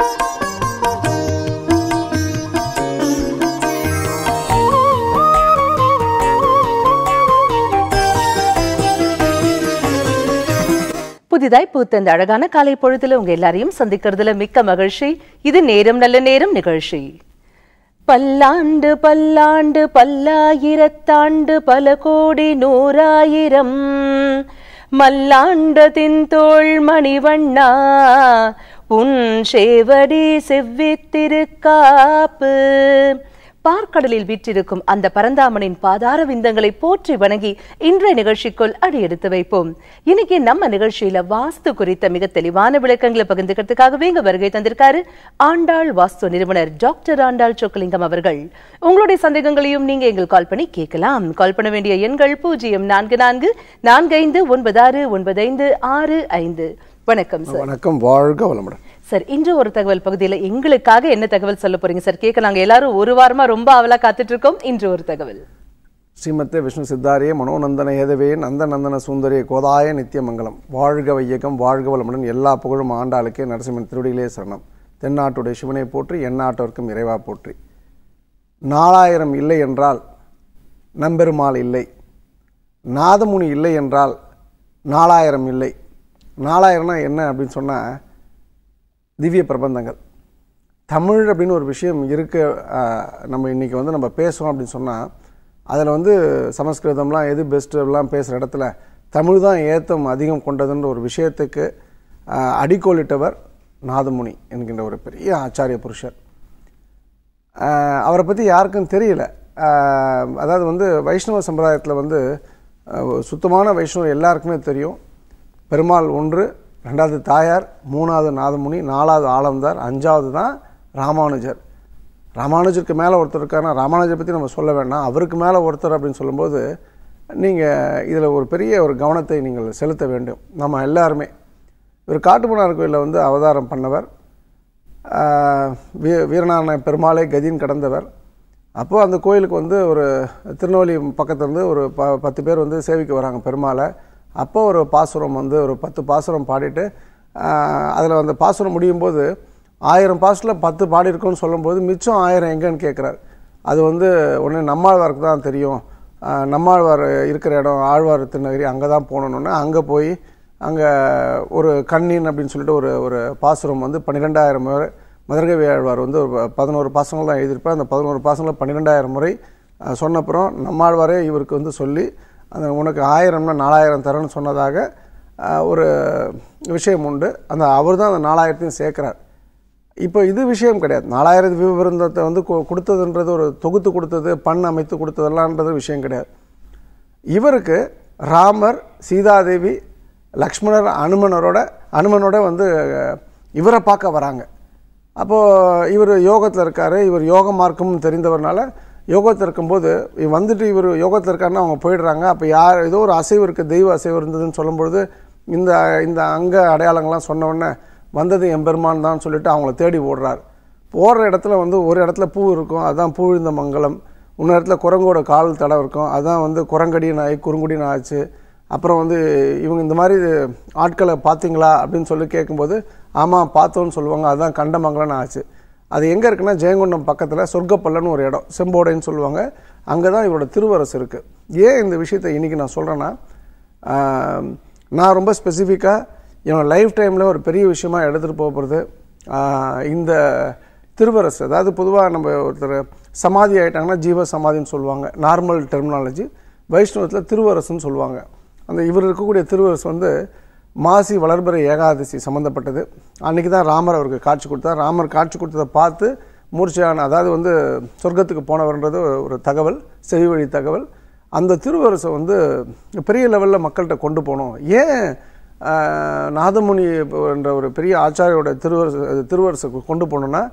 புதிதாய் பூத்த இந்த அழகான காலை பொழுதுல உங்க எல்லாரையும் சந்திக்கிறதுல மிக்க மகிழ்ச்சி இது நேரம் நல்ல நேரம் நிகழ்ச்சி பல்லாண்டு பல்லாண்டு பல்லாயிரத்தாண்டு பல கோடி நூறாயிரம் மல்லாண்ட தின்தோள் மணிவண்ணா உன் சேவடி செவ்வித்திருக்காப்பு பார்க்கடலில் வீற்றிருக்கும் அந்த பரந்தாமனின் பாதார விந்தங்களை போற்றி வணங்கி இன்றைய நிகழ்ச்சிக்குள் அடியெடுத்து வைப்போம் இன்னைக்கு நம்ம நிகழ்ச்சியில வாஸ்து குறித்த மிக தெளிவான விளக்கங்களை பகிர்ந்துக்கிறதுக்காகவே இங்க வருகை தந்திருக்காரு ஆண்டாள் வாஸ்து நிறுவனர் டாக்டர் ஆண்டாள் சொக்கலிங்கம் அவர்கள் உங்களுடைய சந்தேகங்களையும் நீங்க எங்கள் கால் பண்ணி கேட்கலாம் கால் பண்ண வேண்டிய எண்கள் பூஜ்ஜியம் நான்கு நான்கு நான்கு ஐந்து ஒன்பது ஆறு ஒன்பது ஐந்து ஆறு ஐந்து வணக்கம் சார் வணக்கம் வாழ்க வளமுடன் சார் இன்று ஒரு தகவல் பகுதியில எங்களுக்காக என்ன தகவல் சொல்ல போறீங்க சார் கேட்க நாங்க எல்லாரும் ஒரு வாரமா ரொம்ப அவலா காத்துட்டு இருக்கோம் இன்று ஒரு தகவல் ஸ்ரீமத்தே விஷ்ணு சித்தாரிய மனோநந்தன ஏதவே நந்த நந்தன சுந்தரிய கோதாய நித்தியமங்கலம் வாழ்க வையகம் வாழ்க வளமுடன் எல்லா புகழும் ஆண்டாளுக்கே நரசிம்மன் திருடிகளே சரணம் தென்னாட்டுடைய சிவனை போற்றி எந்நாட்டவர்க்கும் இறைவா போற்றி நாலாயிரம் இல்லை என்றால் நம்பெருமாள் இல்லை நாதமுனி இல்லை என்றால் நாலாயிரம் இல்லை நாலாயிரம்னா என்ன அப்படின்னு சொன்னால் திவ்ய பிரபந்தங்கள் தமிழ் அப்படின்னு ஒரு விஷயம் இருக்க ஆஹ், நம்ம இன்றைக்கி வந்து நம்ம பேசுகிறோம் அப்படின்னு சொன்னால் அதில் வந்து சமஸ்கிருதம்லாம் எது பெஸ்ட்டு எல்லாம் பேசுகிற இடத்துல தமிழ் தான் ஏத்தம் அதிகம் கொண்டதுன்ற ஒரு விஷயத்துக்கு ஆஹ், அடிக்கோலிட்டவர் நாதமுனி என்கின்ற ஒரு பெரிய ஆச்சாரிய புருஷர் ஆஹ், அவரை பற்றி யாருக்கும் தெரியல ஆஹ், அதாவது வந்து வைஷ்ணவ சம்பிரதாயத்தில் வந்து ஆஹ், சுத்தமான வைஷ்ணவர் எல்லாருக்குமே தெரியும் பெருமாள் ஒன்று ரெண்டாவது தாயார் மூணாவது நாதமுனி நாலாவது ஆலம்தார் அஞ்சாவது தான் ராமானுஜர் ராமானுஜருக்கு மேலே ஒருத்தர் இருக்காருன்னா ராமானுஜரை பற்றி நம்ம சொல்ல வேண்டாம் அவருக்கு மேலே ஒருத்தர் அப்படின்னு சொல்லும்போது நீங்கள் இதில் ஒரு பெரிய ஒரு கவனத்தை நீங்கள் செலுத்த வேண்டும் நம்ம எல்லாருமே இவர் காட்டுமன்னார் கோயிலில் வந்து அவதாரம் பண்ணவர் ஆஹ் வீ வீரநாராயண பெருமாளே கதின்னு கடந்தவர் அப்போது அந்த கோயிலுக்கு வந்து ஒரு திருநெல்வேலி பக்கத்துல இருந்து ஒரு ப பத்து பேர் வந்து சேவிக்க வராங்க பெருமாளை அப்போ ஒரு பாசுரம் வந்து ஒரு பத்து பாசுரம் பாடிட்டு அதில் அந்த பாசுரம் முடியும் போது ஆயிரம் பாசுரில் பத்து பாடியிருக்கோன்னு சொல்லும்போது மிச்சம் ஆயிரம் எங்கன்னு கேட்குறாரு அது வந்து உடனே நம்மாழ்வாருக்கு தான் தெரியும் ஆஹ் நம்மாழ்வார் இருக்கிற இடம் ஆழ்வார் திருநகரி அங்கே தான் போகணுன்னு அங்கே போய் அங்கே ஒரு கண்ணின் அப்படின்னு சொல்லிட்டு ஒரு ஒரு பாசுரம் வந்து பன்னிரெண்டாயிரம் முறை மதுரகவி ஆழ்வார் வந்து ஒரு பதினோரு பாசங்கள் தான் எழுதியிருப்பார் அந்த பதினோரு பாசங்களில் பன்னிரெண்டாயிரம் முறை அஹ், சொன்னப்புறம் நம்மாழ்வாரே இவருக்கு வந்து சொல்லி அந்த உனக்கு ஆயிரம்னா நாலாயிரம் தரேன்னு சொன்னதாக அஹ், ஒரு விஷயம் உண்டு அந்த அவர் தான் அந்த நாலாயிரத்தையும் சேர்க்குறார் இப்போ இது விஷயம் கிடையாது நாலாயிரம் விவரந்தத்தை வந்து கு- கொடுத்ததுன்றது ஒரு தொகுத்து கொடுத்தது பண் அமைத்து கொடுத்ததெல்லாம்ன்றது விஷயம் கிடையாது இவருக்கு ராமர் சீதாதேவி லக்ஷ்மணர் அனுமனரோட அனுமனோட வந்து அஹ், இவரை பார்க்க வராங்க அப்போது இவர் யோகத்தில் இருக்கார் இவர் யோக மார்க்கமும் தெரிந்தவர்னால யோகத்தில் இருக்கும்போது இவ- வந்துட்டு இவர் யோகத்தில் இருக்காருன்னா அவங்க போயிடுறாங்க அப்போ யார் ஏதோ ஒரு அசைவு இருக்குது தெய்வ அசைவு இருந்ததுன்னு சொல்லும்பொழுது இந்த இந்த அங்க அடையாளங்கள்லாம் சொன்ன உடனே வந்தது எம்பெருமான் தான் சொல்லிட்டு அவங்கள தேடி ஓடுறார் போடுற இடத்துல வந்து ஒரு இடத்துல பூ இருக்கும் அதுதான் பூவிழ்ந்த மங்கலம் இன்னொரு இடத்துல குரங்கோட கால் தடம் இருக்கும் அதுதான் வந்து குரங்கடின்னு ஆகி குறுங்குடின்னு ஆச்சு அப்புறம் வந்து இவங்க இந்த மாதிரி ஆட்களை பார்த்தீங்களா அப்படின்னு சொல்லி கேட்கும்போது ஆமாம் பார்த்தோன்னு சொல்லுவாங்க அதுதான் கண்டமங்கலம்னு ஆச்சு அது எங்கே இருக்குன்னா ஜெயங்கொண்டம் பக்கத்தில் சொர்க்கப்பல்லன்னு ஒரு இடம் செம்போடைன்னு சொல்லுவாங்க அங்கே தான் இவரோட திருவரசு இருக்குது ஏன் இந்த விஷயத்தை இன்றைக்கி நான் சொல்கிறேன்னா ஆஹ், நான் ரொம்ப ஸ்பெசிஃபிக்காக என்னோட லைஃப் டைமில் ஒரு பெரிய விஷயமா எடுத்துகிட்டு போக போகிறது இந்த திருவரசு அதாவது பொதுவாக நம்ம ஒருத்தர் சமாதி ஆயிட்டாங்கன்னா ஜீவ சமாதின்னு சொல்லுவாங்க நார்மல் டெர்மினாலஜி வைஷ்ணவத்தில் திருவரசுன்னு சொல்லுவாங்க அந்த இவர் இருக்கக்கூடிய திருவரசு வந்து மாசி வளர்பிறை ஏகாதசி சம்மந்தப்பட்டது அன்றைக்கி தான் ராமர் அவருக்கு காட்சி கொடுத்தார் ராமர் காட்சி கொடுத்ததை பார்த்து மூர்ச்சையான அதாவது வந்து சொர்க்கத்துக்கு போனவர்ன்றது ஒரு தகவல் செவி வழி தகவல் அந்த திருவரசை வந்து பெரிய லெவலில் மக்கள்கிட்ட கொண்டு போகணும் ஏன் ஆஹ், நாதமுனி என்ற ஒரு பெரிய ஆச்சாரியோட திருவரசு திருவரசுக்கு கொண்டு போகணுன்னா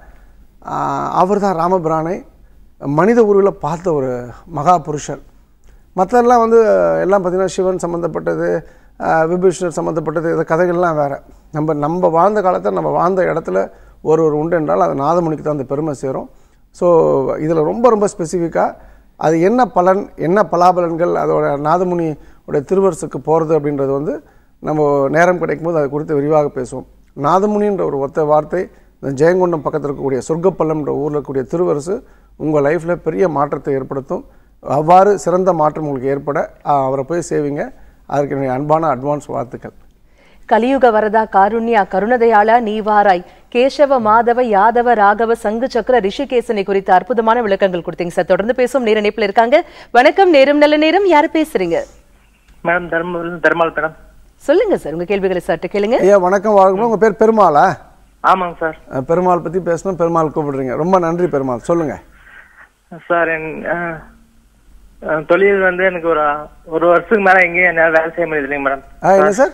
அவர் தான் ராமபிரானை மனித உருவில் பார்த்த ஒரு மகா புருஷர் மற்றெல்லாம் வந்து எல்லாம் பார்த்திங்கன்னா சிவன் சம்மந்தப்பட்டது ஆஹ், விபீஷணர் சம்மந்தப்பட்டது இந்த கதைகள்லாம் வேறு நம்ம நம்ம வாழ்ந்த காலத்தில் நம்ம வாழ்ந்த இடத்துல ஒரு ஒரு உண்டு என்றால் அது நாதமுனிக்கு தான் அந்த பெருமை சேரும் ஸோ இதில் ரொம்ப ரொம்ப ஸ்பெசிஃபிக்காக அது என்ன பலன் என்ன பலாபலன்கள் அதோட நாதமுனி உடைய திருவரசுக்கு போகிறது அப்படின்றது வந்து நம்ம நேரம் கிடைக்கும் போது அது குறித்து விரிவாக பேசுவோம் நாதமுனின்ற ஒரு ஒத்த வார்த்தை இந்த ஜெயங்கொண்டம் பக்கத்தில் இருக்கக்கூடிய சொர்க்கப்பள்ளம்ன்ற ஊரில் இருக்கக்கூடிய திருவரசு உங்கள் லைஃப்பில் பெரிய மாற்றத்தை ஏற்படுத்தும் அவ்வாறு சிறந்த மாற்றம் உங்களுக்கு ஏற்பட அஹ், அவரை போய் சேவிங்க அதற்கு என்னுடைய அன்பான அட்வான்ஸ் வாழ்த்துக்கள் கலியுக வரதா காருண்யா கருணதயாளா நீவாராய் கேசவ மாதவ யாதவ ராகவ சங்கு சக்கர ரிஷிகேசனை குறித்த அற்புதமான விளக்கங்கள் கொடுத்தீங்க சார் தொடர்ந்து பேசும் நேர இணைப்புல இருக்காங்க வணக்கம் நேரம் நல்ல நேரம் யாரு பேசுறீங்க மேடம் தர்மபுரி தர்மால் மேடம் சொல்லுங்க சார் உங்க கேள்விகளை சற்று கேளுங்க ஐயா வணக்கம் வாழ்க்கணும் உங்கள் பேர் பெருமாளா ஆமாங்க சார் அஹ், பெருமாள் பற்றி பேசணும் பெருமாள் கூப்பிடுறீங்க ரொம்ப நன்றி பெருமாள் சொல்லுங்கள் சார் என் அஹ், அஹ், தொழில் வந்து எனக்கு ஒரு ஒரு வருஷத்துக்கு மேல எங்கேயும் என்னால வேலை செய்ய முடியுது இல்லைங்க மேடம் ஆ என்ன சார்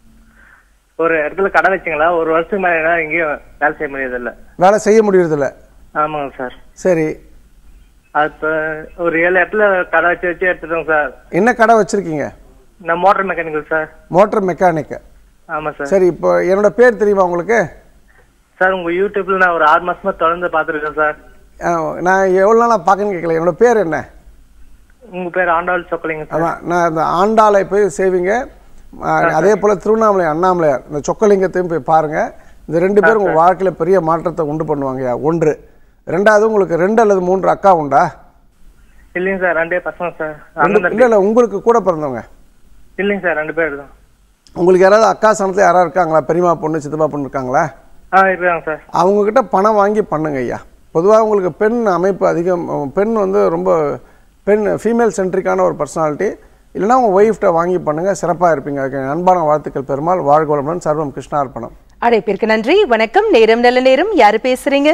ஒரு இடத்துல கடை வச்சுங்களா ஒரு வருஷத்துக்கு மேல என்னால எங்கேயும் வேலை செய்ய முடியுது இல்ல வேலை செய்ய முடியறதில்ல ஆமாங்க சார் சரி அது இப்ப ஒரு ஏழு இடத்துல கடை வச்சு வச்சு எடுத்துட்டோங்க சார் என்ன கடை வச்சுருக்கீங்க நான் motor mechanical sir motor mechanic ஆமா சார் சரி இப்போ என்னோட பேர் தெரியுமா உங்களுக்கு சார் உங்க யூடியூப்ல நான் ஒரு ஆறு மாசமா தொடர்ந்து பாத்துருக்கேன் சார் அஹ், நான் எவ்வளோ நாளாக பார்க்கன்னு கேட்கல என்னோட பேர் என்ன உங்க பேர் ஆண்டாள் சொக்கலிங்க சார் அதான் நான் இந்த ஆண்டாளை போய் சேவிங்க அஹ், அதே போல் திருவண்ணாமலை அண்ணாமலையார் இந்த சொக்கலிங்கத்தையும் போய் பாருங்கள் இந்த ரெண்டு பேரும் உங்கள் வாழ்க்கையில் பெரிய மாற்றத்தை உண்டு பண்ணுவாங்கய்யா ஒன்று ரெண்டாவது உங்களுக்கு ரெண்டு அல்லது மூன்று அக்கா உண்டா இல்லைங்க சார் ரெண்டே பசங்க சார் ரெண்டு- அண்ணன் தம்பி இல்லை இல்லை உங்களுக்கு கூட பிறந்தவங்க இல்லைங்க சார் ரெண்டு பேர் தான் உங்களுக்கு யாராவது அக்கா சனத்தில் யாராவது இருக்காங்களா பெரியமா பொண்ணு சித்தப்பா பொண்ணு இருக்காங்களா ஆ இருக்காங்க சார் அவங்கக்கிட்ட பணம் வாங்கி பண்ணுங்க ஐயா பொதுவாக உங்களுக்கு பெண் அமைப்பு அதிகம் பெண் வந்து ரொம்ப பெண் ஃபீமேல் சென்ட்ரிக்கான ஒரு பர்சனாலிட்டி இல்லைன்னா உங்கள் ஒய்ஃப்ட்ட வாங்கி பண்ணுங்க சிறப்பாக இருப்பீங்க அதுக்கு என் அன்பான வாழ்த்துக்கள் பெருமாள் வாழ்க வளமுடன் சர்வம் கிருஷ்ணார்ப்பணம் அழைப்பிற்கு நன்றி வணக்கம் நேரம் நல்ல நேரம் யாரு பேசுறீங்க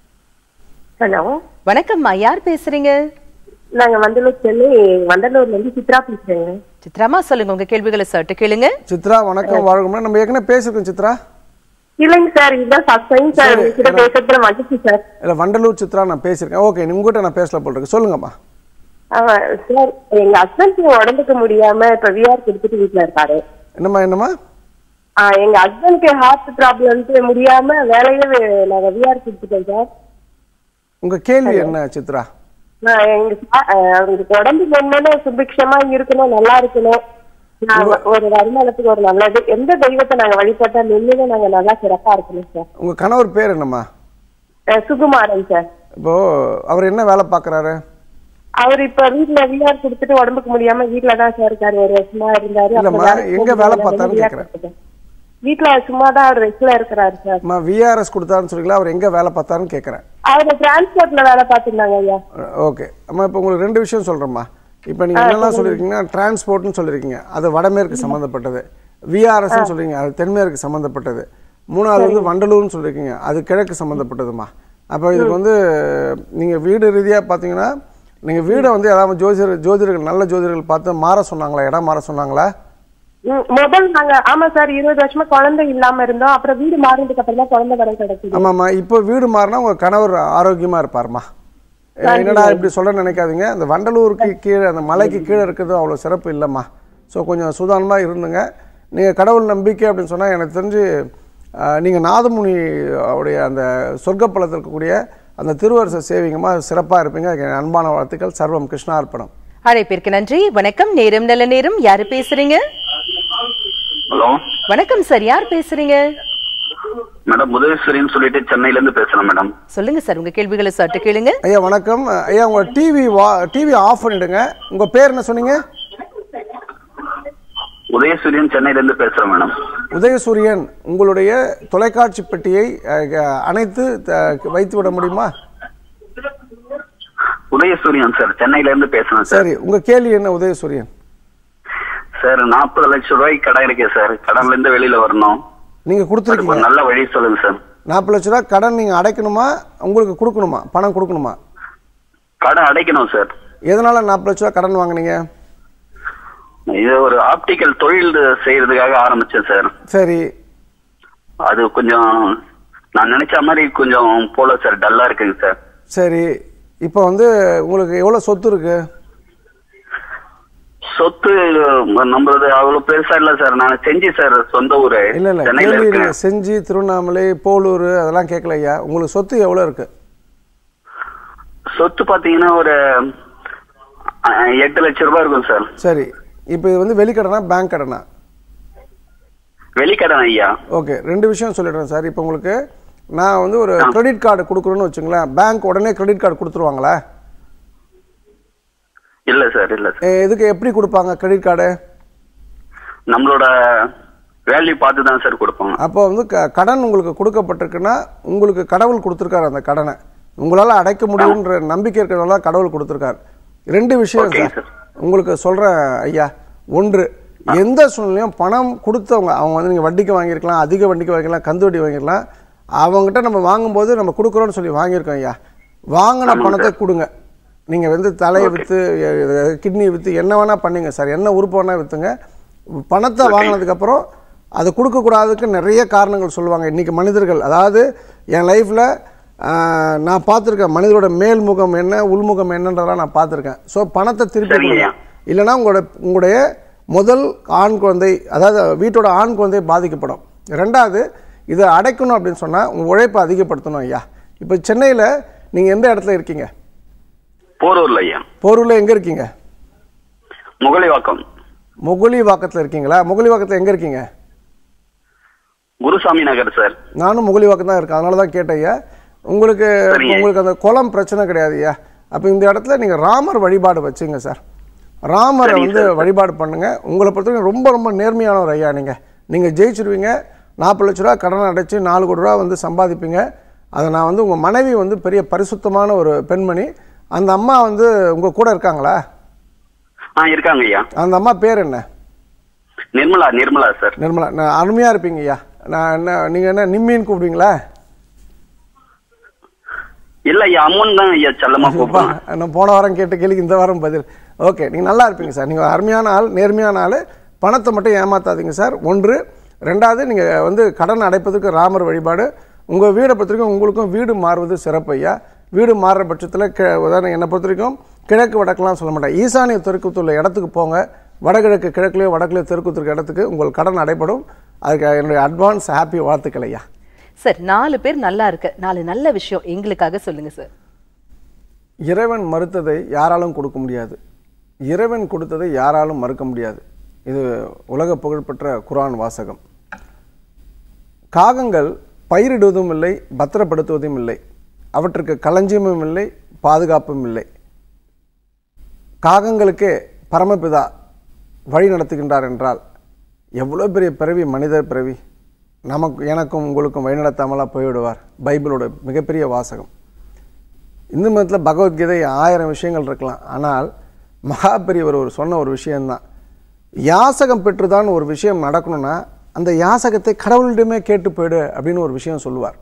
ஹலோ வணக்கம்மா யார் பேசுறீங்க நாங்க வண்டலூர் சென்னை வண்டலூர்ல இருந்து சித்ரா பேசுறேங்க சித்ராமா சொல்லுங்க உங்க கேள்விகளை சற்று கேளுங்க சித்ரா வணக்கம் வாழ்க வளமுடன் நம்ம ஏற்கனவே பேசியிருக்கோம் சித்ரா இல்லைங்க சார் இதுதான் ஃபர்ஸ்ட் டைம் சார் உங்ககிட்ட பேசுறதுல மகிழ்ச்சி சார் இல்லை வண்டலூர் சித்ரா நான் பேசியிருக்கேன் ஓகே உங்ககிட்ட நான் பேசல போல் இருக்கு சொல்லுங்கம்மா ஆ, சார் எங்க ஹஸ்பண்ட்க்கு உடம்புக்கு முடியாம இப்ப விஆர் கொடுத்துட்டு வீட்டுல இருக்காரு என்னம்மா என்னம்மா ஆ, எங்க ஹஸ்பண்ட்க்கு ஹார்ட் ப்ராப்ளம்க்கு முடியாம வேலையே வே- நாங்க விஆர் கொடுத்துட்டோம் சார் உங்கள் கேள்வி என்ன சித்ரா நான் எங்க சா- ஆ, அவருக்கு உடம்பு மென்மேல சுபிக்ஷமா இருக்கணும் நல்லா இருக்கணும் நான் ஒரு வருமானத்துக்கு ஒரு நல்லது எந்த தெய்வத்தை நாங்க வழிபட்டா நின்று நாங்க நல்லா சிறப்பா இருக்கணும் சார் உங்கள் கணவர் பேர் என்னம்மா ஆ, சுகுமாரன் சார் இப்போது அவர் என்ன வேலை பார்க்குறாரு அவர் இப்ப வீட்ல விஆர் கொடுத்துட்டு உடம்புக்கு முடியாம வீட்ல தான் சார் இருக்காரு ஒரு வருஷமா இருந்தாரு இல்லம்மா, அப்புறம் வேலைக்கு எங்க போக வேலை முடியாம பார்த்தாருன்னு VR கேக்குறேன். கொடுத்துட்டேன். வீட்ல சும்மா தான் அவர் ரெஸ்ட்ல இருக்கிறாரு சார் அம்மா விஆர்எஸ் கொடுத்தாருன்னு சொல்லிங்களா அவர் எங்கே வேலை பார்த்தாருன்னு கேட்குறேன் அவர் டிரான்ஸ்போர்ட்ல வேலை பார்த்திருந்தாங்க ஐயா ஓகே அம்மா இப்போ உங்களுக்கு ரெண்டு விஷயம் சொல்கிறேம்மா இப்போ நீங்கள் என்னெல்லாம் சொல்லியிருக்கீங்கன்னா டிரான்ஸ்போர்ட்னு சொல்லியிருக்கீங்க அது வடமேற்கு சம்மந்தப்பட்டது விஆர்எஸ்ன்னு சொல்றீங்க அது தென்மேற்கு சம்மந்தப்பட்டது மூணாவது வந்து வண்டலூர்னு சொல்லியிருக்கீங்க அது கிழக்கு சம்மந்தப்பட்டதுமா அப்போ இதுக்கு வந்து நீங்கள் வீடு ரீதியாக பார்த்தீங்கன்னா நீங்கள் வீடை வந்து ஏதாவது ஜோதிடர் ஜோதிடர்கள் நல்ல ஜோதிடர்கள் பார்த்து மாற சொன்னாங்களா இடம் மாற சொன்னாங்களா ம், முதல் நாங்க ஆமா சார் இருபது வருஷமா குழந்தை இல்லாம இருந்தோம் அப்புறம் வீடு மாறினதுக்கு அப்புறம் தான் குழந்தை வரம் கிடைச்சது ஆமாம்மா இப்போ வீடு மாறினா உங்கள் கணவர் ஆரோக்கியமாக இருப்பார்மா என்னடா இப்படி சொல்ல நினைக்காதீங்க அந்த வண்டலூருக்கு கீழே அந்த மலைக்கு கீழே இருக்கிறது அவ்வளோ சிறப்பு இல்லைம்மா ஸோ கொஞ்சம் சுதானமாக இருந்துங்க நீங்கள் கடவுள் நம்பிக்கை அப்படின்னு சொன்னால் எனக்கு தெரிஞ்சு நீங்கள் நாதமுனி உடைய அந்த சொர்க்கப்பலத்தில் இருக்கக்கூடிய அந்த திருவரச சேவிங்கம்மா சிறப்பாக இருப்பீங்க அதுக்கு என் அன்பான வாழ்த்துக்கள் சர்வம் கிருஷ்ணார்ப்பணம் அழைப்பிற்கு நன்றி வணக்கம் நேரம் நல்ல நேரம் யாரு பேசுறீங்க ஹலோ வணக்கம் சார் யார் பேசுறீங்க மேடம் உதயஸ்வரின்னு சொல்லிட்டு சென்னையில இருந்து பேசுறேன் மேடம் சொல்லுங்க சார் உங்க கேள்விகளை சற்று கேளுங்க ஐயா வணக்கம் ஐயா உங்கள் டிவி வா டிவி ஆஃப் பண்ணிவிடுங்க உங்கள் பேர் என்ன சொன்னீங்க உதயசூரியன் சென்னையில இருந்து பேசுறேன் மேடம் உதயசூரியன் உங்களுடைய தொலைக்காட்சி பெட்டியை அஹ், அணைத்து த- வைத்து விட முடியுமா உதயசூரியன் சார் சென்னையில இருந்து பேசுறேன் சார் சரி உங்க கேள்வி என்ன உதயசூரியன் சார் நாற்பது லட்சம் ரூபாய்க்கு கடன் இருக்கே சார் கடன்ல இருந்து வெளியில வரணும் நீங்க அதுக்கு கொடுத்துருக்கீங்க ஒரு நல்ல வழி சொல்லுங்க சார் நாற்பது லட்ச ரூபா கடன் நீங்க அடைக்கணுமா உங்களுக்கு கொடுக்கணுமா பணம் கொடுக்கணுமா கடன் அடைக்கணும் சார் எதனால நாற்பது லட்ச ரூபா கடன் வாங்குனீங்க இது ஒரு ஆப்டிக்கல் தொழில் செய்யறதுக்காக ஆரம்பிச்சேன் சார் சரி அது கொஞ்சம் நான் நினைச்ச மாதிரி கொஞ்சம் போல சார் டல்லா இருக்குங்க சார் சரி இப்போ வந்து உங்களுக்கு எவ்வளவு சொத்து இருக்கு சொத்து நம்மளது அவ்வளவு பெருசா இல்ல சார் நான் செஞ்சு சார் சொந்த ஊரு இல்ல இல்ல சென்னையில கேள்வி இருக்கேன் நீங்க செஞ்சி திருவண்ணாமலை போலூர் அதெல்லாம் கேட்கல ஐயா உங்களுக்கு சொத்து எவ்வளவு இருக்கு சொத்து பாத்தீங்கன்னா ஒரு அஹ், எட்டு லட்சம் ரூபாய் இருக்கும் சார் சரி இப்போ இது வந்து வெளிக்கடனா பேங்க் கடனா வெளிக்கடன் ஐயா ஓகே ரெண்டு விஷயம் சொல்லிடுறேன் சார் இப்போ உங்களுக்கு நான் வந்து ஒரு கிரெடிட் கார்டு கொடுக்குறேன்னு வச்சுங்களேன் பேங்க் உடனே கிரெடிட் கார்டு கொடுத்துருவாங்களா இல்ல சார் இல்ல சார் எ- எதுக்கு எப்படி கொடுப்பாங்க கிரெடிட் கார்டு நம்மளோட வேல்யூ பார்த்து தான் சார் கொடுப்பாங்க அப்போ வந்து க- கடன் உங்களுக்கு கொடுக்கப்பட்டிருக்குன்னா உங்களுக்கு கடவுள் கொடுத்துருக்காரு அந்த கடனை உங்களால் அடைக்க முடியுன்ற நம்பிக்கை இருக்கிறதால கடவுள் கொடுத்துருக்காரு ரெண்டு விஷயம் Okay, சார் உங்களுக்கு சொல்கிறேன் ஐயா ஒன்று எந்த சூழ்நிலையும் பணம் கொடுத்தவங்க அவங்க வந்து நீங்கள் வட்டிக்கு வாங்கியிருக்கலாம் அதிக வட்டிக்கு வாங்கிக்கலாம் கந்து வட்டி வாங்கிக்கலாம் அவங்ககிட்ட நம்ம வாங்கும்போது நம்ம கொடுக்குறோன்னு சொல்லி வாங்கியிருக்கோம் ஐயா வாங்கின ஆமாங்க பணத்தை சார். கொடுங்க நீங்கள் வந்து தலையை விற்று கிட்னி விற்று என்ன வேணால் பண்ணுங்க சார் என்ன உறுப்பு வேணால் விற்றுங்க பணத்தை வாங்கினதுக்கப்புறம் அதை கொடுக்கக்கூடாதுக்கு நிறைய காரணங்கள் சொல்லுவாங்க இன்றைக்கி மனிதர்கள் அதாவது என் லைஃப்பில் நான் பார்த்துருக்கேன் மனிதரோட மேல் முகம் என்ன உள்முகம் என்னன்றதெல்லாம் நான் பார்த்துருக்கேன் ஸோ பணத்தை திருப்பி சரிங்க கொடுங்க ஐயா. இல்லைன்னா உங்களோட உங்களுடைய முதல் ஆண் குழந்தை அதாவது வீட்டோட ஆண் குழந்தை பாதிக்கப்படும் ரெண்டாவது இதை அடைக்கணும் அப்படின்னு சொன்னால் உங்கள் உழைப்பை அதிகப்படுத்தணும் ஐயா இப்போ சென்னையில் நீங்கள் எந்த இடத்துல இருக்கீங்க போரூர்ல ஐயா போரூரில் எங்கே இருக்கீங்க முகலிவாக்கம் முகுலி வாக்கத்தில் இருக்கீங்களா முகுலி வாக்கத்தில் எங்கே இருக்கீங்க குருசாமி நகர் சார் நானும் முகுலி வாக்கம் தான் இருக்கேன் அதனால தான் கேட்டேன் ஐயா உங்களுக்கு சரிங்க. உங்களுக்கு அந்த குளம் பிரச்சனை கிடையாது ஐயா அப்போ இந்த இடத்துல நீங்கள் ராமர் வழிபாடு வச்சுங்க சார் ராமரை சரிங்க வந்து சார். வழிபாடு பண்ணுங்க உங்களை பொறுத்தவரைக்கும் ரொம்ப ரொம்ப நேர்மையானவர் ஐயா நீங்கள் நீங்கள் ஜெயிச்சிருவீங்க நாற்பது லட்ச ரூபா கடனை அடைச்சு நாலு கோடி ரூபா வந்து சம்பாதிப்பீங்க அதை நான் வந்து உங்கள் மனைவி வந்து பெரிய பரிசுத்தமான ஒரு பெண்மணி அந்த அம்மா வந்து உங்கள் கூட இருக்காங்களா ஆ இருக்காங்க ஐயா அந்த அம்மா பேர் என்ன நிர்மலா நிர்மலா சார் நிர்மலா நான் அருமையாக இருப்பீங்க ஐயா நான் என்ன நீங்கள் என்ன நிம்மின்னு கூப்பிடுவீங்களா இல்ல ஐயா அம்மன் தான் ஐயா செல்லமா அப்பா, கூப்பிடுவேன் நான் போன வாரம் கேட்ட கேள்விக்கு இந்த வாரம் பதில் ஓகே நீங்கள் நல்லா இருப்பீங்க சார் நீங்கள் அருமையான ஆள் நேர்மையான ஆள் பணத்தை மட்டும் ஏமாத்தாதீங்க சார் ஒன்று ரெண்டாவது நீங்கள் வந்து கடன் அடைப்பதற்கு ராமர் வழிபாடு உங்கள் வீடை பொறுத்த வரைக்கும் உங்களுக்கும் வீடு மாறுவது சிறப்பு ஐயா வீடு மாறுற பட்சத்தில் கி உதாரணம் என்னை பொறுத்த வரைக்கும் கிழக்கு வடக்கெல்லாம் சொல்ல மாட்டேன் ஈசானிய தெருக்குத்துள்ள இடத்துக்கு போங்க வடகிழக்கு கிழக்குலையோ வடக்குலையோ தெருக்குத்துருக்க இடத்துக்கு உங்கள் கடன் அடைப்படும் அதுக்கு என்னுடைய அட்வான்ஸ் ஹாப்பி வாழ்த்துக்கள் ஐயா சார் நாலு பேர் நல்லா இருக்க நாலு நல்ல விஷயம் எங்களுக்காக சொல்லுங்க சார் இறைவன் மறுத்ததை யாராலும் கொடுக்க முடியாது இறைவன் கொடுத்ததை யாராலும் மறுக்க முடியாது இது உலக புகழ்பெற்ற குரான் வாசகம் காகங்கள் பயிரிடுவதும் இல்லை பத்திரப்படுத்துவதும் இல்லை அவற்றுக்கு களஞ்சியமும் இல்லை பாதுகாப்பும் இல்லை காகங்களுக்கே பரமபிதா வழி நடத்துகின்றார் என்றால் எவ்வளோ பெரிய பிறவி மனிதர் பிறவி நமக்கு எனக்கும் உங்களுக்கும் வழிநடத்தாமலா போய்விடுவார் பைபிளோட மிகப்பெரிய வாசகம் இந்து மதத்தில் பகவத்கீதை ஆயிரம் விஷயங்கள் இருக்கலாம் ஆனால் மகா பெரியவர் ஒரு சொன்ன ஒரு விஷயம்தான் யாசகம் பெற்றுதான் ஒரு விஷயம் நடக்கணும்னா அந்த யாசகத்தை கடவுளிடமே கேட்டு போயிடு அப்படின்னு ஒரு விஷயம் சொல்லுவார்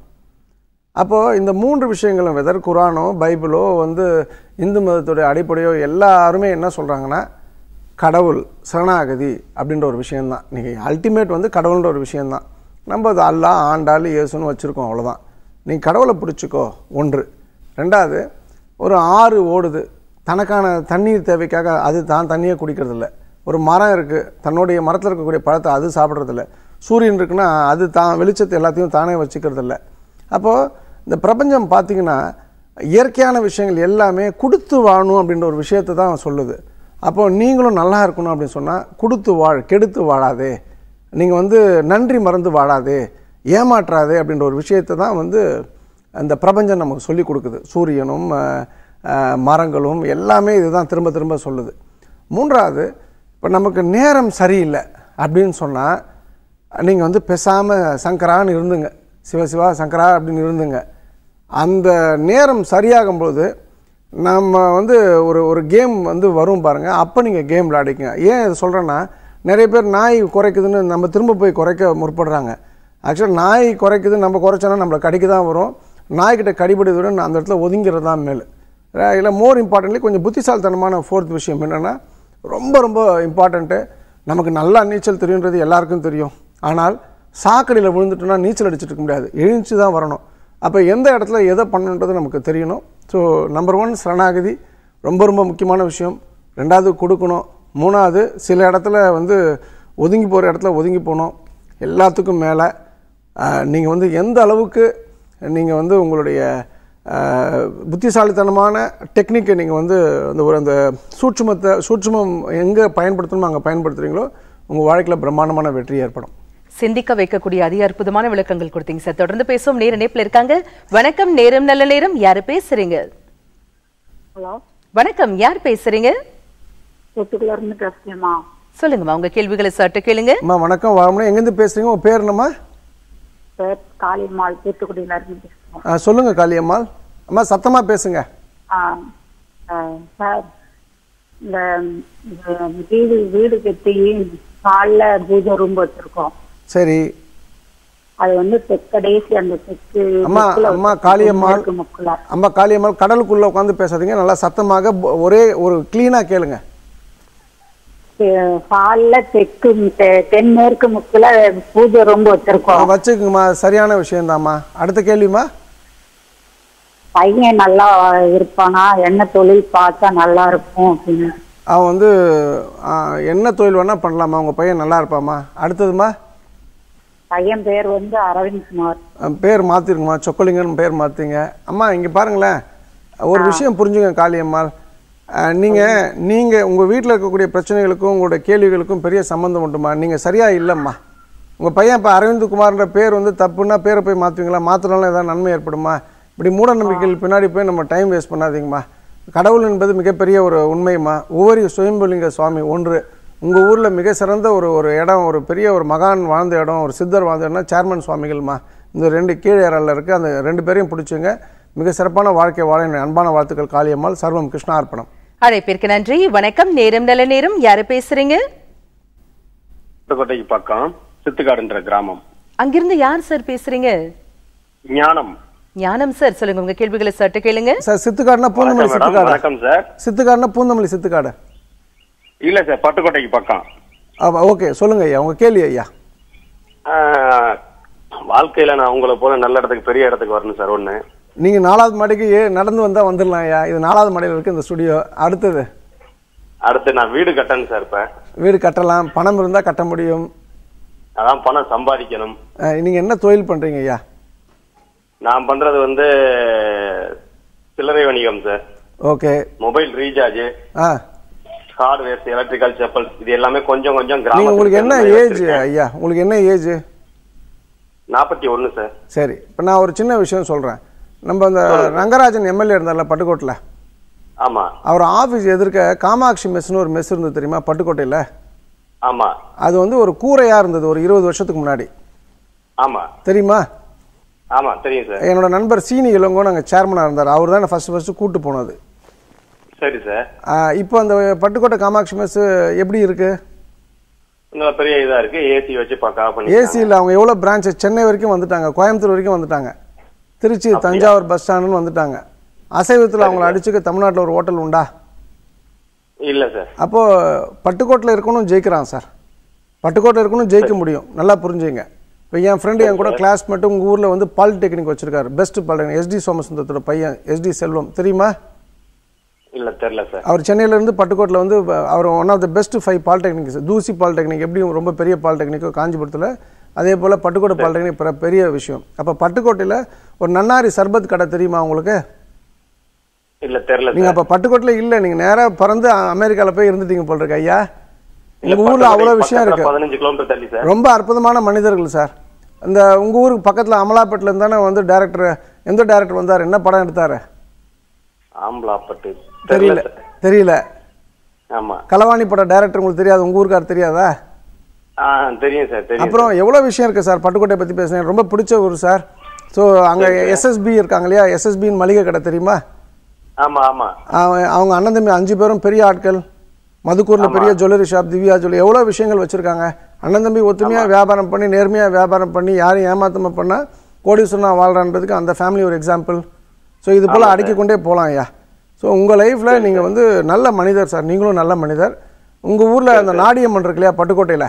அப்போது இந்த மூன்று விஷயங்களும் வெதர் குரானோ பைபிளோ வந்து இந்து மதத்துடைய அடிப்படையோ எல்லாருமே என்ன சொல்கிறாங்கன்னா கடவுள் சரணாகதி அப்படின்ற ஒரு விஷயம்தான் நீங்கள் அல்டிமேட் வந்து கடவுள்ன்ற ஒரு விஷயம்தான் நம்ம அது அல்லாஹ் ஆண்டாள் இயேசுன்னு வச்சுருக்கோம் அவ்வளோதான் நீ கடவுளை பிடிச்சிக்கோ ஒன்று ரெண்டாவது ஒரு ஆறு ஓடுது தனக்கான தண்ணீர் தேவைக்காக அது தான் தண்ணியை குடிக்கிறதில்ல ஒரு மரம் இருக்குது தன்னுடைய மரத்தில் இருக்கக்கூடிய பழத்தை அது சாப்பிட்றதில்ல சூரியன் இருக்குன்னா அது தான் வெளிச்சத்தை எல்லாத்தையும் தானே வச்சுக்கிறதில்ல அப்போது இந்த பிரபஞ்சம் பார்த்திங்கன்னா இயற்கையான விஷயங்கள் எல்லாமே கொடுத்து வாழணும் அப்படின்ற ஒரு விஷயத்தை தான் சொல்லுது அப்போது நீங்களும் நல்லா இருக்கணும் அப்படின்னு சொன்னால் கொடுத்து வாழ் கெடுத்து வாழாதே நீங்கள் வந்து நன்றி மறந்து வாழாதே ஏமாற்றாதே அப்படின்ற ஒரு விஷயத்தை தான் வந்து அந்த பிரபஞ்சம் நமக்கு சொல்லி கொடுக்குது சூரியனும் அஹ், அஹ், மரங்களும் எல்லாமே இதுதான் திரும்ப திரும்ப சொல்லுது மூன்றாவது இப்போ நமக்கு நேரம் சரியில்லை அப்படின்னு சொன்னால் நீங்கள் வந்து பேசாமல் சங்கரான்னு இருந்துங்க சிவசிவா சங்கரா அப்படின்னு இருந்துங்க அந்த நேரம் சரியாகும்போது நம்ம வந்து ஒரு ஒரு கேம் வந்து வரும் பாருங்கள் அப்போ நீங்கள் கேம் விளையாடிக்கங்க ஏன் இது சொல்கிறேன்னா நிறைய பேர் நாய் குறைக்குதுன்னு நம்ம திரும்ப போய் குறைக்க முற்படுறாங்க ஆக்சுவலாக நாய் குறைக்குது நம்ம குறைச்சோன்னா நம்மளை கடிக்க தான் வரும் நாய்கிட்ட கடிபடுவதை விட அந்த இடத்துல ஒதுங்கிறது தான் மேல் இல்லை மோர் இம்பார்ட்டன்ட்லி கொஞ்சம் புத்திசாலித்தனமான ஃபோர்த் விஷயம் என்னென்னா ரொம்ப ரொம்ப இம்பார்ட்டண்ட்டு நமக்கு நல்லா நீச்சல் தெரியுன்றது எல்லாருக்கும் தெரியும் ஆனால் சாக்கடையில் விழுந்துட்டோம்னா நீச்சல் அடிச்சிட்டு இருக்க முடியாது எழுந்துச்சு தான் வரணும் அப்போ எந்த இடத்துல எதை பண்ணணுன்றது நமக்கு தெரியணும் ஸோ நம்பர் ஒன் சரணாகதி ரொம்ப ரொம்ப முக்கியமான விஷயம் ரெண்டாவது கொடுக்கணும் மூணாவது சில இடத்துல வந்து ஒதுங்கி போகிற இடத்துல ஒதுங்கி போகணும் எல்லாத்துக்கும் மேலே நீங்கள் வந்து எந்த அளவுக்கு நீங்கள் வந்து உங்களுடைய ஆஹ், புத்திசாலித்தனமான டெக்னிக்கை நீங்கள் வந்து அந்த ஒரு அந்த சூட்சுமத்தை சூட்சுமம் எங்கே பயன்படுத்தணுமோ அங்கே பயன்படுத்துகிறீங்களோ உங்கள் வாழ்க்கையில் பிரம்மாண்டமான வெற்றி ஏற்படும் சிந்திக்க வைக்கக்கூடிய அதி அற்புதமான விளக்கங்கள் கொடுத்தீங்க சார் தொடர்ந்து பேசுவோம் நேர இணைப்புல இருக்காங்க வணக்கம் நேரம் நல்ல நேரம் யாரு பேசுறீங்க ஹலோ வணக்கம் யார் பேசுறீங்க தூத்துக்குள்ள இருந்து பேசுறேம்மா சொல்லுங்கம்மா உங்க கேள்விகளை சட்டு கேளுங்க அம்மா வணக்கம் வாமனே எங்கேருந்து பேசுறீங்க உங்க பேர் என்னம்மா பேர் காளியம்மாள் தூத்துக்குடியில இருந்து பேசுறோம் ஆ, சொல்லுங்க காளியம்மாள் அம்மா சத்தமா பேசுங்க ஆ, ஆ, சார் இந்த இந்த வீடு வீடு கட்டி காலைல பூஜை ரூம் வச்சிருக்கோம் சரி அது வந்து தெற்கடைசி அந்த தெற்கு அம்மா முக்குல அம்மா வச்சிருக்கோம். காளியம்மாள் மேற்கு முக்குல அம்மா காளியம்மாள் கடலுக்குள்ள உட்காந்து பேசாதீங்க நல்லா சத்தமாக ப- ஒரே ஒரு கிளீனா கேளுங்க தெ- காலைல தெற்கு தெ- தென்மேற்கு முக்குல பூஜை ரூம் ஆ, வச்சிருக்கோம் வச்சுக்குங்கம்மா சரியான விஷயம்தாம்மா அடுத்த கேள்விம்மா பையன் நல்லா இருப்பானா என்ன தொழில் பார்த்தா நல்லா இருக்கும் அப்படின்னு அவன் வந்து ஆ, என்ன தொழில் வேணா பண்ணலாமா உங்க பையன் நல்லா இருப்பாம்மா அடுத்ததுமா பையன் பேர் வந்து அரவிந்த் குமார் அஹ் பேர் மாற்றிருங்கம்மா சொக்கலிங்கன்னு பேர் மாற்றிங்க அம்மா இங்கே பாருங்களேன் ஒரு விஷயம் புரிஞ்சுங்க காளியம்மாள் அஹ் நீங்க நீங்க உங்க வீட்டில் இருக்கக்கூடிய பிரச்சனைகளுக்கும் உங்களோட கேள்விகளுக்கும் பெரிய சம்மந்தம் உண்டுமா நீங்க சரியா இல்லைம்மா உங்க பையன் இப்போ அரவிந்த் குமார்ன்ற பேர் வந்து தப்புன்னா பேரை போய் மாற்றுவீங்களா மாற்றினாலும் ஏதாவது நன்மை ஏற்படுமா இப்படி மூட நம்பிக்கைகள் பின்னாடி போய் நம்ம டைம் வேஸ்ட் பண்ணாதீங்கம்மா கடவுள் என்பது மிகப்பெரிய ஒரு உண்மைம்மா ஒவ்வொரு சுயம்புலிங்க சுவாமி ஒன்று உங்க ஊர்ல மிக சிறந்த ஒரு ஒரு இடம் ஒரு பெரிய ஒரு மகான் வாழ்ந்த இடம் ஒரு சித்தர் வாழ்ந்த இடம்னா சேர்மன் சுவாமிகள்மா இந்த ரெண்டு கீழே இருக்கு இருக்கு அந்த ரெண்டு பேரையும் பிடிச்சுங்க மிக சிறப்பான வாழ்க்கை வாழ என் அன்பான வாழ்த்துக்கள் காளியம்மாள் சர்வம் கிருஷ்ணார்ப்பணம் அழைப்பிற்கு நன்றி வணக்கம் நேரம் நல்ல நேரம் யாரு பேசுறீங்க புதுக்கோட்டைக்கு பக்கம் சித்துக்காடுன்ற கிராமம் அங்கிருந்து யார் சார் பேசுறீங்க ஞானம் ஞானம் சார் சொல்லுங்க உங்க கேள்விகளை சட்டு கேளுங்க சார் சித்துக்காடுனா பூந்தமல்லி வணக்கம் மேடம் சித்துக்காடு வணக்கம் சார் சித்துக்காடுனா பூந்தமல்லி சித்துக்காடு இல்ல சார் பட்டுக்கோட்டைக்கு பக்கம் ஓகே சொல்லுங்க ஐயா உங்க கேள்வி ஐயா ஆஹ், வாழ்க்கையில நான் உங்களை போல நல்ல இடத்துக்கு பெரிய இடத்துக்கு வரணும் சார் ஒண்ணு நீங்க நாலாவது மாடிக்கு ஏ நடந்து வந்தா வந்துடலாம் ஐயா இது நாலாவது மாடியில் இருக்கு இந்த ஸ்டுடியோ அடுத்தது அடுத்து நான் வீடு கட்டணும் சார் இப்ப வீடு கட்டலாம் பணம் இருந்தா கட்ட முடியும் அதான் பணம் சம்பாதிக்கணும் அஹ், நீங்க என்ன தொழில் பண்றீங்க ஐயா நான் பண்றது வந்து சில்லறை வணிகம் சார் ஓகே மொபைல் ரீசார்ஜ் ஆ ஹார்ட்வேர்ஸ் எலக்ட்ரிக்கல் செப்பல்ஸ் இது எல்லாமே கொஞ்சம் கொஞ்சம் நீங்க உங்களுக்கு என்ன ஏஜ் கிராமம் ஐயா உங்களுக்கு என்ன ஏஜ் நாற்பத்தி ஒண்ணு சார் சரி இப்போ நான் ஒரு சின்ன விஷயம் சொல்றேன் நம்ம அந்த ரங்கராஜன் எம்எல்ஏ இருந்தார்ல பட்டுக்கோட்டில் ஆமா அவர் ஆஃபீஸ் எதிர்க்க காமாட்சி மெஸ்னு ஒரு மெஸ் இருந்தது தெரியுமா பட்டுக்கோட்டையில் ஆமா அது வந்து ஒரு கூரையா இருந்தது ஒரு இருபது வருஷத்துக்கு முன்னாடி ஆமா தெரியுமா ஆமா தெரியும் சார் என்னோட நண்பர் சீனி இளங்கோ நாங்கள் சேர்மனாக இருந்தார் அவர் தான் ஃபர்ஸ்ட் ஃபர்ஸ்ட் கூட்டு போனது சரி சார் ஆ, இப்போ அந்த பட்டுக்கோட்டை காமாட்சி மெஸ் எப்படி இருக்கு நல்ல பெரிய இதா இருக்கு ஏசி வச்சு பக்கா பண்ணி ஏசியில் அவங்க எவ்வளோ பிரான்ச் சென்னை வரைக்கும் வந்துட்டாங்க கோயம்புத்தூர் வரைக்கும் வந்துட்டாங்க திருச்சி தஞ்சாவூர் பஸ் ஸ்டாண்டுன்னு வந்துட்டாங்க அசைவத்தில் அவங்கள அடிச்சுக்க தமிழ்நாட்டில் ஒரு ஹோட்டல் உண்டா இல்ல சார் அப்போ பட்டுக்கோட்டில் இருக்கணும் ஜெயிக்கிறான் சார் பட்டுக்கோட்டில் இருக்கணும் ஜெயிக்க முடியும் நல்லா புரிஞ்சுங்க இப்போ என் ஃப்ரெண்டு என் கூட கிளாஸ்மேட்டு உங்கள் ஊரில் வந்து பாலிடெக்னிக் வச்சிருக்காரு பெஸ்ட் பாலிடெக்னிக் எஸ்டி சோமசுந்தரத்தோட பையன் எஸ்டி செல்வம் தெரியுமா இல்ல தெரியல சார் அவர் சென்னையில இருந்து பட்டுக்கோட்டில் வந்து ப- அவர் one of the best five polytechnics தூசி பாலிடெக்னிக் எப்படியும் ரொம்ப பெரிய பாலிடெக்னிக்கோ காஞ்சிபுரத்தில் அதே போல் பட்டுக்கோட்டை பாலிடெக்னிக் பெரிய- பெரிய விஷயம் அப்போ பட்டுக்கோட்டையில் ஒரு நன்னாரி சர்பத் கடை தெரியுமா உங்களுக்கு இல்ல தெரியல நீங்கள் சார் அப்போ பட்டுக்கோட்டையில் இல்லை நீங்கள் நேராக பறந்து அமெரிக்காவில் போய் இருந்துட்டீங்க போல் இருக்கு ஐயா இல்ல, உங்கள் ஊரில் அவ்வளோ பக்கத்துல விஷயம் இருக்கு பதினஞ்சு கிலோமீட்டர் தள்ளி சார் ரொம்ப அற்புதமான மனிதர்கள் சார் இந்த உங்கள் ஊருக்கு பக்கத்தில் அமலாப்பேட்டில் இருந்தானே வந்து டேரக்டர் எந்த டேரக்டர் வந்தார் என்ன படம் எடுத்தார் ஆம்பலாப்பட்டு தெரியல தெரியல சார் தெரியல ஆமா களவாணி படம் டேரக்டர் உங்களுக்கு தெரியாது உங்கள் ஊருக்கார் தெரியாதா ஆ தெரியும் சார் தெரியும் அப்புறம் எவ்வளோ விஷயம் இருக்குது சார் பட்டுக்கோட்டை பற்றி பேசுனேன் ரொம்ப பிடிச்ச ஊர் சார் ஸோ அங்கே எஸ்எஸ்பி இருக்காங்க இல்லையா எஸ்எஸ்பின்னு மளிகை கடை தெரியுமா ஆமா ஆமா அவன் அவங்க அண்ணன் தம்பி அஞ்சு பேரும் பெரிய ஆட்கள் மதுக்கூரில் பெரிய ஜுவல்லரி ஷாப் திவ்யா ஜுவல்லரி எவ்வளோ விஷயங்கள் வச்சுருக்காங்க அண்ணன் தம்பி ஒத்துமையாக வியாபாரம் பண்ணி நேர்மையாக வியாபாரம் பண்ணி யாரையும் ஏமாத்தாம பண்ணால் கோடீஸ்வரனா வாழ்றான்றதுக்கு அந்த ஃபேமிலி ஒரு எக்ஸாம்பிள் ஸோ இது போல் அடுக்கிக் கொண்டே போகலாம் ஐயா ஸோ உங்கள் லைஃப்பில் நீங்கள் வந்து நல்ல மனிதர் சார் நீங்களும் நல்ல மனிதர் உங்கள் ஊரில் அந்த நாடியம்மன் இருக்கு இல்லையா பட்டுக்கோட்டையில்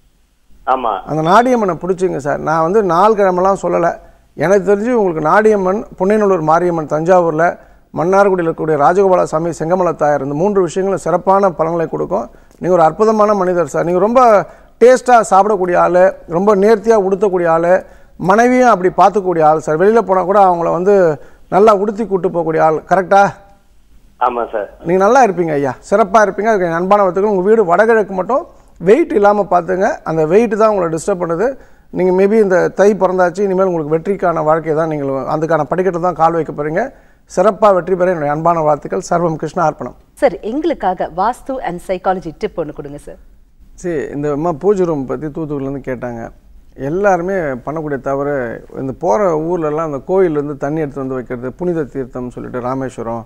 ஆமா அந்த நாடியம்மனை பிடிச்சிங்க சார் நான் வந்து நாள் கிழமெல்லாம் சொல்லலை எனக்கு தெரிஞ்சு உங்களுக்கு நாடியம்மன் புன்னைநல்லூர் மாரியம்மன் தஞ்சாவூரில் மன்னார்குடியில் இருக்கக்கூடிய ராஜகோபால சாமி செங்கமல தாயார் இந்த மூன்று விஷயங்களும் சிறப்பான பலன்களை கொடுக்கும் நீங்கள் ஒரு அற்புதமான மனிதர் சார் நீங்கள் ரொம்ப டேஸ்ட்டாக சாப்பிடக்கூடிய ஆள் ரொம்ப நேர்த்தியாக உடுத்தக்கூடிய ஆள் மனைவியும் அப்படி பார்த்துக்கூடிய ஆள் சார் வெளியில் போனால் கூட அவங்கள வந்து நல்லா உடுத்தி கூட்டு போகக்கூடிய ஆள் கரெக்டாக ஆமா சார் நீங்கள் நல்லா இருப்பீங்க ஐயா சிறப்பாக இருப்பீங்க அதுக்கு என் அன்பான வாழ்த்துக்கள் உங்கள் வீடு வடகிழக்கு மட்டும் வெயிட் இல்லாமல் பார்த்துங்க அந்த வெயிட் தான் உங்களை டிஸ்டர்ப் பண்ணுது நீங்கள் மேபி இந்த தை பிறந்தாச்சு இனிமேல் உங்களுக்கு வெற்றிக்கான வாழ்க்கை தான் நீங்கள் அதுக்கான படிக்கட்டில் தான் கால் வைக்க போகிறீங்க சிறப்பாக வெற்றி பெற என்னுடைய அன்பான வாழ்த்துக்கள் சர்வம் கிருஷ்ண அர்ப்பணம் சார் எங்களுக்காக வாஸ்து அண்ட் சைக்காலஜி டிப் ஒன்று கொடுங்க சார் சரி இந்த அம்மா பூஜை ரூம் பற்றி தூத்துக்குடிலேருந்து கேட்டாங்க எல்லாருமே பண்ணக்கூடிய தவிர இந்த போகிற ஊர்லலாம் அந்த கோயிலேருந்து தண்ணி எடுத்து வந்து வைக்கிறது புனித தீர்த்தம்னு சொல்லிட்டு ராமேஸ்வரம்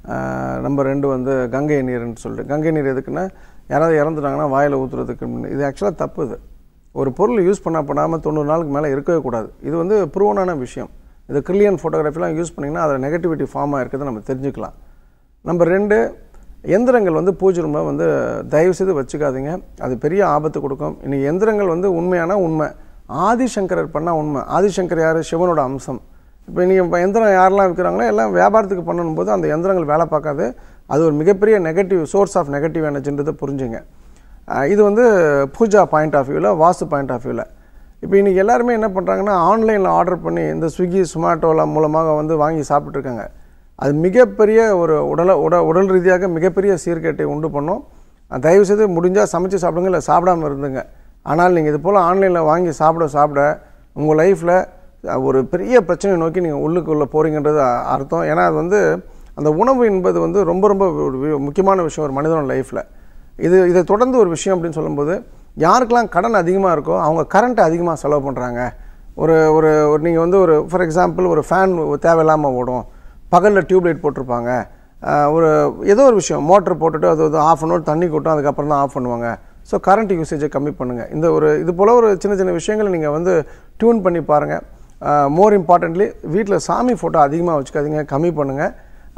நம்பர் ரெண்டு வந்து கங்கை நீர்னு சொல்லிட்டு கங்கை நீர் எதுக்குன்னா யாராவது இறந்துட்டாங்கன்னா வாயில் ஊற்றுறதுக்கு இது ஆக்சுவலாக தப்பு இது ஒரு பொருள் யூஸ் பண்ண பண்ணாமல் தொண்ணூறு நாளுக்கு மேலே இருக்கவே கூடாது இது வந்து ப்ரூவனான விஷயம் இது கிரில்லியன் ஃபோட்டோகிராஃபிலாம் யூஸ் பண்ணிங்கன்னா அதில் நெகட்டிவிட்டி ஃபார்மாக இருக்கிறத நம்ம தெரிஞ்சுக்கலாம் நம்பர் ரெண்டு எந்திரங்கள் வந்து பூஜை ரூமில் வந்து தயவு செய்து வச்சுக்காதீங்க அது பெரிய ஆபத்து கொடுக்கும் இன்னைக்கு எந்திரங்கள் வந்து உண்மையான உண்மை ஆதிசங்கரர் பண்ணால் உண்மை ஆதிசங்கர் யார் சிவனோட அம்சம் இப்போ நீங்கள் இப்போ எந்திரம் யாரெல்லாம் விற்கிறாங்களோ எல்லாம் வியாபாரத்துக்கு பண்ணணும் போது அந்த எந்திரங்கள் வேலை பார்க்காது அது ஒரு மிகப்பெரிய நெகட்டிவ் சோர்ஸ் ஆஃப் நெகட்டிவ் எனர்ஜின்றதை புரிஞ்சுங்க அஹ் இது வந்து பூஜா பாயிண்ட் ஆஃப் வியூவில் வாஸ்து பாயிண்ட் ஆஃப் வியூவில் இப்போ இன்றைக்கி எல்லாருமே என்ன பண்ணுறாங்கன்னா ஆன்லைனில் ஆர்டர் பண்ணி இந்த ஸ்விக்கி சுமாட்டோலாம் மூலமாக வந்து வாங்கி சாப்பிட்ருக்காங்க அது மிகப்பெரிய ஒரு உடல உட உடல் ரீதியாக மிகப்பெரிய சீர்கேட்டை உண்டு பண்ணும் அஹ் தயவு செய்து முடிஞ்சால் சமைச்சு சாப்பிடுங்க இல்லை சாப்பிடாம இருந்துங்க ஆனால் நீங்கள் இது போல் ஆன்லைனில் வாங்கி சாப்பிட சாப்பிட உங்கள் லைஃப்பில் ஒரு பெரிய பிரச்சனையை நோக்கி நீங்கள் உள்ளுக்குள்ளே போகிறீங்கன்றது அ- அர்த்தம் ஏன்னா அது வந்து அந்த உணவு என்பது வந்து ரொம்ப ரொம்ப ஒரு வி- முக்கியமான விஷயம் ஒரு மனிதனோட லைஃப்பில் இது இதை தொடர்ந்து ஒரு விஷயம் அப்படின்னு சொல்லும்போது யாருக்கெல்லாம் கடன் அதிகமாக இருக்கோ அவங்க கரண்ட்டை அதிகமாக செலவு பண்ணுறாங்க ஒரு ஒரு ஒரு நீங்கள் வந்து ஒரு ஃபார் எக்ஸாம்பிள் ஒரு ஃபேன் தேவையில்லாமல் ஓடும் பகலில் டியூப்லைட் போட்டிருப்பாங்க ஆஹ் ஒரு ஏதோ ஒரு விஷயம் மோட்டர் போட்டுட்டு அது வந்து ஆஃப் அன் ஹவர் தண்ணி கொட்டும் அதுக்கப்புறம் தான் ஆஃப் பண்ணுவாங்க ஸோ கரண்ட் யூசேஜை கம்மி பண்ணுங்கள் இந்த ஒரு இது போல் ஒரு சின்ன சின்ன விஷயங்களை நீங்கள் வந்து டியூன் பண்ணி பாருங்கள் மோர் இம்பார்ட்டன்ட்லி வீட்டில் சாமி ஃபோட்டோ அதிகமாக வச்சுக்காதீங்க கம்மி பண்ணுங்கள்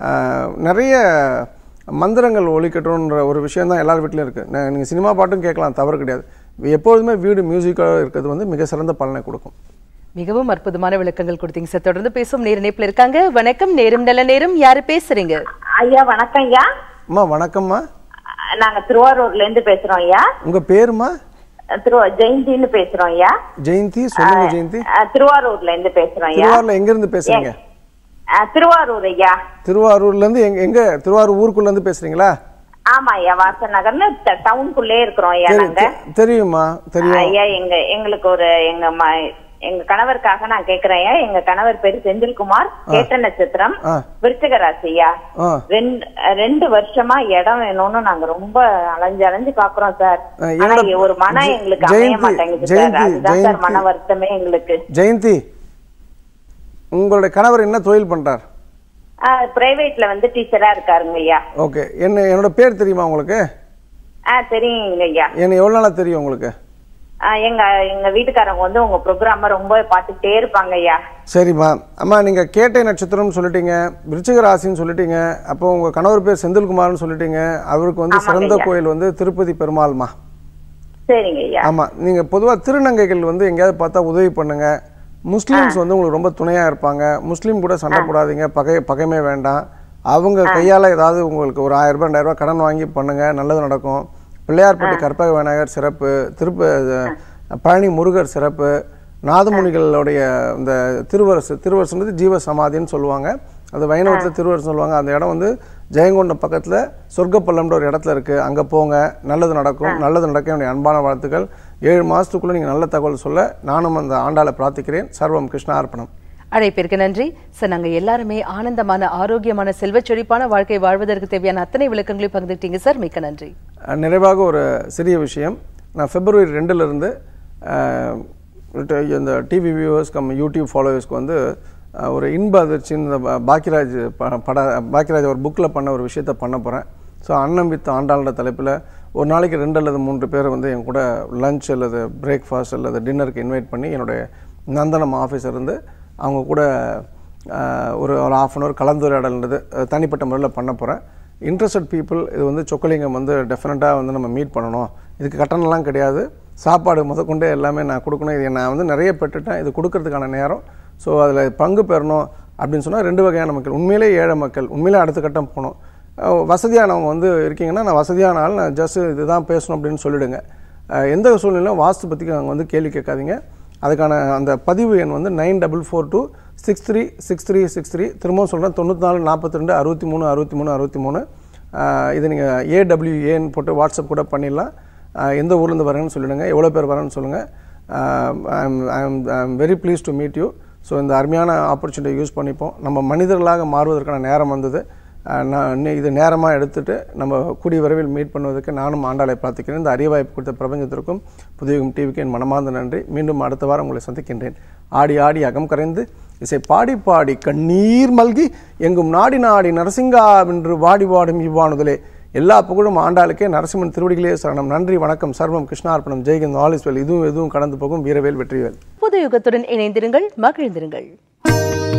நிறைய மந்திரங்கள் ஒழிக்கட்டும்ன்ற ஒரு விஷயம் தான் எல்லார் வீட்லையும் இருக்குது நீங்கள் சினிமா பாட்டும் கேட்கலாம் தவறு கிடையாது எப்பொழுதுமே வீடு மியூசிக்காக இருக்கிறது வந்து மிக சிறந்த பலனை கொடுக்கும் மிகவும் அற்புதமான விளக்கங்கள் கொடுத்தீங்க சார் தொடர்ந்து பேசும் நேர இணைப்புல இருக்காங்க வணக்கம் நேரம் நல்ல நேரம் யாரு பேசுறீங்க ஐயா வணக்கம் ஐயா அம்மா வணக்கம்மா நாங்க திருவாரூர்ல இருந்து பேசுறோம் ஐயா உங்கள் பேருமா திரு ஜெயந்தின்னு பேசுறோம் ஐயா ஜெயந்தி சொல்லுங்க ஜெயந்தி அஹ், திருவாரூர்ல இருந்து பேசுறோம் ஐயா திருவாரூர்ல எங்கேருந்து பேசுறீங்க அஹ், திருவாரூர் ஐயா திருவாரூர்லேருந்து எங்க எங்க திருவாரூர் ஊருக்குள்ளேருந்து பேசுறீங்களா ஆமா ஐயா வாசன் நகர்னு ட- டவுனுக்குள்ளே இருக்கிறோம் ஐயா சரி நாங்க தெ- தெரியுமா தெரியும் ஐயா எங்க எங்களுக்கு ஒரு எங்க ம- எங்க கணவருக்காக நான் கேக்குறேன் ஐயா எங்க கணவர் பேரு செந்தில்குமார் கேட்ட நட்சத்திரம் ஆ. விருச்சிக ராசி ஐயா ஆ ரெண்டு ரெண்டு வருஷமா இடம் வேணும்னு நாங்க ரொம்ப அலைஞ்சு அலைஞ்சு பாக்குறோம் சார் ஆ, ஆனா என்னோட- ஒரு மனம் ஜெ- எங்களுக்கு அமைய ஜெயந்தி, மாட்டேங்குது சார் ஜெயந்தி, அதுதான் சார் ஜெயந்தி. மன வருத்தமே எங்களுக்கு ஜெயந்தி உங்களுடைய கணவர் என்ன தொழில் பண்றார் பிரைவேட்ல வந்து டீச்சரா இருக்காருங்க ஐயா ஓகே என்ன என்னோட பேர் தெரியுமா உங்களுக்கு ஆ தெரியுங்க ஐயா என்ன எவ்வளோ நாளாக தெரியும் உங்களுக்கு ஆ, எங்க எங்க வீட்டுக்காரங்க வந்து உங்க ப்ரோக்ராம ரொம்ப பாத்துக்கிட்டே இருப்பாங்க ஐயா சரிம்மா அம்மா நீங்கள் கேட்டை நட்சத்திரம்னு சொல்லிட்டீங்க விருச்சிக ராசின்னு சொல்லிட்டீங்க அப்போ உங்கள் கணவர் பேர் செந்தில்குமார்னு சொல்லிட்டீங்க அவருக்கு வந்து ஆமாங்க சிறந்த ஐயா. கோயில் வந்து திருப்பதி பெருமாள்மா சரிங்க ஐயா ஆமாம் நீங்கள் பொதுவாக திருநங்கைகள் வந்து எங்கேயாவது பார்த்தா உதவி பண்ணுங்க முஸ்லீம்ஸ் வந்து உங்களுக்கு ரொம்ப துணையாக இருப்பாங்க முஸ்லீம் கூட சண்டை போடாதீங்க பகை பகைமே வேண்டாம் அவங்க கையால் ஏதாவது உங்களுக்கு ஒரு ஆயிரம் ரூபாய் ரெண்டாயிரம் ரூபாய் கடன் வாங்கி பண்ணுங்க நல்லது நடக்கும் பிள்ளையார்பட்டி கற்பக விநாயகர் சிறப்பு திருப்ப பழனி முருகர் சிறப்பு நாதமுனிகளுடைய இந்த திருவரசு திருவரசுன்றது ஜீவ சமாதின்னு சொல்லுவாங்க அது வைணவத்தில் திருவரசு சொல்லுவாங்க அந்த இடம் வந்து ஜெயங்கொண்டம் பக்கத்தில் சொர்க்கப்பள்ளம்ன்ற ஒரு இடத்துல இருக்குது அங்கே போங்க நல்லது நடக்கும் நல்லது நடக்க என்னுடைய அன்பான வாழ்த்துக்கள் ஏழு மாதத்துக்குள்ளே நீங்கள் நல்ல தகவல் சொல்ல நானும் அந்த ஆண்டாளை பிரார்த்திக்கிறேன் சர்வம் கிருஷ்ணா அர்ப்பணம் அழைப்பிற்கு நன்றி சார் நாங்க எல்லாருமே ஆனந்தமான ஆரோக்கியமான செல்வச் செழிப்பான வாழ்க்கை வாழ்வதற்கு தேவையான அத்தனை விளக்கங்களையும் பகிர்ந்துட்டீங்க சார் மிக்க நன்றி அஹ் நிறைவாக ஒரு சிறிய விஷயம் நான் பிப்ரவரி ரெண்டுலேருந்து இந்த டிவி வியூவர்ஸ் கம் யூடியூப் ஃபாலோவர்ஸ்க்கு வந்து அஹ், ஒரு இன்ப அதிர்ச்சின்னு இந்த பா- பாக்கியராஜ் ப- பட பாக்கியராஜ் ஒரு புக்கில் பண்ண ஒரு விஷயத்த பண்ண போகிறேன் ஸோ அன்னம் வித் ஆண்டாள்ன்ற தலைப்பில் ஒரு நாளைக்கு ரெண்டு அல்லது மூன்று பேரை வந்து என் கூட லஞ்ச் அல்லது பிரேக்ஃபாஸ்ட் அல்லது டின்னருக்கு இன்வைட் பண்ணி என்னுடைய நந்தனம் ஆஃபீஸர் இருந்து அவங்க கூட அஹ், ஒரு ஒரு ஆஃப் அன் ஹவர் கலந்துரையாடல்ன்றது அஹ், தனிப்பட்ட முறையில் பண்ண போகிறேன் இன்ட்ரெஸ்டட் பீப்புள் இது வந்து சொக்கலிங்கம் வந்து டெஃபினட்டாக வந்து நம்ம மீட் பண்ணணும் இதுக்கு கட்டணம்லாம் கிடையாது சாப்பாடு முதற்கொண்டே எல்லாமே நான் கொடுக்கணும் இது நான் வந்து நிறைய பெற்றுட்டேன் இது கொடுக்கறதுக்கான நேரம் ஸோ அதில் பங்கு பெறணும் அப்படின்னு சொன்னால் ரெண்டு வகையான மக்கள் உண்மையிலே ஏழை மக்கள் உண்மையிலே அடுத்த கட்டம் போகணும் அஹ் வசதியானவங்க வந்து இருக்கீங்கன்னா நான் வசதியான ஆள் நான் ஜஸ்ட் இதுதான் பேசணும் அப்படின்னு சொல்லிடுங்க அஹ் எந்த சூழ்நிலையும் வாஸ்து பற்றி அவங்க வந்து கேள்வி கேட்காதீங்க அதுக்கான அந்த பதிவு எண் வந்து nine double four two six three six three six three திரும்பவும் சொல்கிறேன் தொண்ணூற்றி நாலு நாற்பத்தி ரெண்டு அறுபத்தி மூணு அறுபத்தி மூணு அறுபத்தி மூணு இது நீங்கள் ஏடபிள்யூஏன்னு போட்டு வாட்ஸ்அப் கூட பண்ணிடலாம் ஆஹ் எந்த ஊர்லேருந்து வரேன்னு சொல்லிடுங்க எவ்வளோ பேர் வரேன்னு சொல்லுங்கள் I'm very please to meet you so இந்த அருமையான ஆப்பர்ச்சுனிட்டியை யூஸ் பண்ணிப்போம் நம்ம மனிதர்களாக மாறுவதற்கான நேரம் வந்தது அஹ், நான் இன்னும் இது நேரமாக எடுத்துட்டு நம்ம கூடிய விரைவில் மீட் பண்ணுவதற்கு நானும் ஆண்டாளை பிரார்த்திக்கிறேன் இந்த அரிய வாய்ப்பு கொடுத்த பிரபஞ்சத்திற்கும் புதியகம் டிவிக்கு என் மனமார்ந்த நன்றி மீண்டும் அடுத்த வாரம் உங்களை சந்திக்கின்றேன் ஆடி ஆடி அகம் கரைந்து இசை பாடி பாடி கண்ணீர் மல்கி எங்கும் நாடி நாடி நரசிங்கா என்று வாடி வாடும் இவ்வாணுதலே எல்லா புகழும் ஆண்டாளுக்கே நரசிம்மன் திருவடிகளே சரணம் நன்றி வணக்கம் சர்வம் கிருஷ்ணார்ப்பணம் ஜெய்கிந்த் ஆல் இஸ் வெல் இதுவும் எதுவும் கடந்து போகும் வீரவேல் வெற்றிவேல் புது யுகத்துடன் இணைந்திருங்கள் மகிழ்ந்திருங்கள்